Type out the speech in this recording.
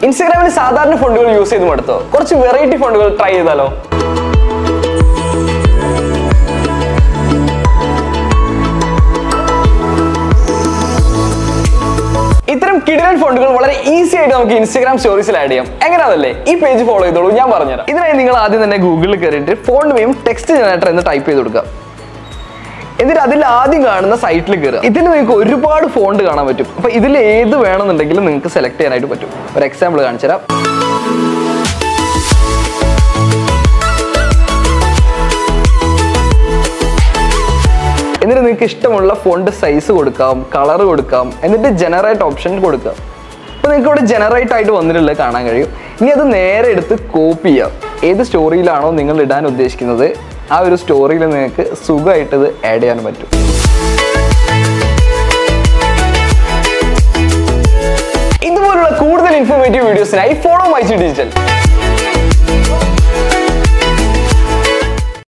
ഇൻസ്റ്റാഗ്രാമിൽ സാധാരണ ഫോണ്ടുകൾ യൂസ് ചെയ്ത് മടുത്തോ കുറച്ച് വെറൈറ്റി ഫോണ്ടുകൾ ട്രൈ ചെയ്താലോ ഇത്തരം കിടിലൻ ഫോണ്ടുകൾ വളരെ ഈസി ആയിട്ട് നമുക്ക് ഇൻസ്റ്റാഗ്രാം സ്റ്റോറീസിൽ ആഡ് ചെയ്യാം എങ്ങനെയാണല്ലേ ഈ പേജ് ഫോളോ ചെയ്തോളൂ ഞാൻ പറഞ്ഞുതരാം ഇതിനായി നിങ്ങൾ ആദ്യം തന്നെ ഗൂഗിളിൽ കയറിയിട്ട് ഫോണ്ട് നെയിം ടെക്സ്റ്റ് ജനറേറ്റർ എന്ന് ടൈപ്പ് ചെയ്ത് കൊടുക്കുക എന്നിട്ട് അതിൽ ആദ്യം കാണുന്ന സൈറ്റിൽ കയറുക ഇതിൽ നിങ്ങൾക്ക് ഒരുപാട് ഫോണ്ട് കാണാൻ പറ്റും അപ്പൊ ഇതിൽ ഏത് വേണമെന്നുണ്ടെങ്കിലും നിങ്ങൾക്ക് സെലക്ട് ചെയ്യാനായിട്ട് പറ്റും ഒരു എക്സാമ്പിൾ കാണിച്ചു തരാം എന്നിട്ട് നിങ്ങൾക്ക് ഇഷ്ടമുള്ള ഫോണ്ട് സൈസ് കൊടുക്കാം കളർ കൊടുക്കാം എന്നിട്ട് ജനറേറ്റ് ഓപ്ഷൻ കൊടുക്കാം അപ്പോൾ നിങ്ങൾക്ക് ഇവിടെ ജനറേറ്റ് ആയിട്ട് വന്നിട്ടുള്ളത് കാണാൻ കഴിയും ഇനി അത് നേരെ എടുത്ത് കോപ്പി ചെയ്യാം ഏത് സ്റ്റോറിയിലാണോ നിങ്ങൾ ഇടാൻ ഉദ്ദേശിക്കുന്നത് ആ ഒരു സ്റ്റോറിയിൽ നിങ്ങൾക്ക് സുഖമായിട്ട് ഇത് ആഡ് ചെയ്യാൻ പറ്റും ഇതുപോലുള്ള കൂടുതൽ ഇൻഫോർമേറ്റീവ് വീഡിയോസിനായി ഫോളോ മൈജി ഡിജിറ്റൽ